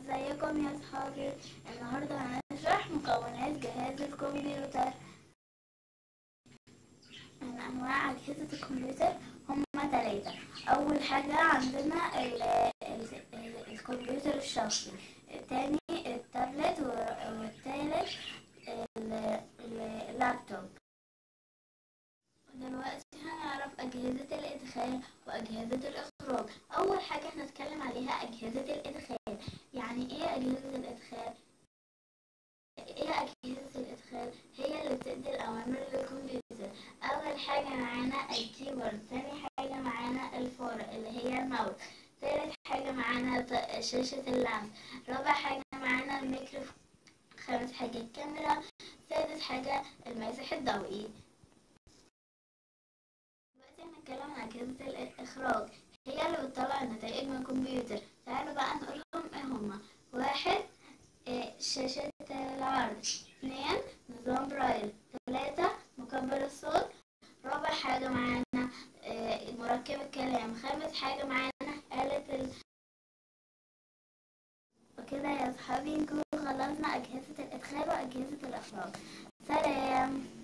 ازيكم يا صحابي النهارده هنشرح مكونات جهاز الكمبيوتر من انواع اجهزه الكمبيوتر هما ثلاثه اول حاجه عندنا ال ال ال الكمبيوتر الشخصي الثاني التابلت والثالث اللابتوب دلوقتي هنعرف أجهزة الإدخال وأجهزة الإخراج أول حاجة هنتكلم عليها أجهزة الإدخال يعني إيه أجهزة الإدخال؟ إيه أجهزة الإدخال؟ هي اللي بتدي الأوامر للكمبيوتر أول حاجة معانا الكيبورد تاني حاجة معانا الفارق اللي هي الماوس تالت حاجة معانا شاشة اللمس رابع حاجة معانا الميكروفون خامس حاجة الكاميرا سادس حاجة المسح الضوئي هنتكلم عن أجهزة الإخراج هي اللي بتطلع النتائج من الكمبيوتر تعالوا بقى نقولهم إيه هما واحد شاشة العرض اثنين نظام برايل ثلاثة مكبر الصوت رابع حاجة معانا مركب الكلام خامس حاجة معانا آلة ال... وكده يا صحابي نكون خلصنا أجهزة الإدخال وأجهزة الإخراج سلام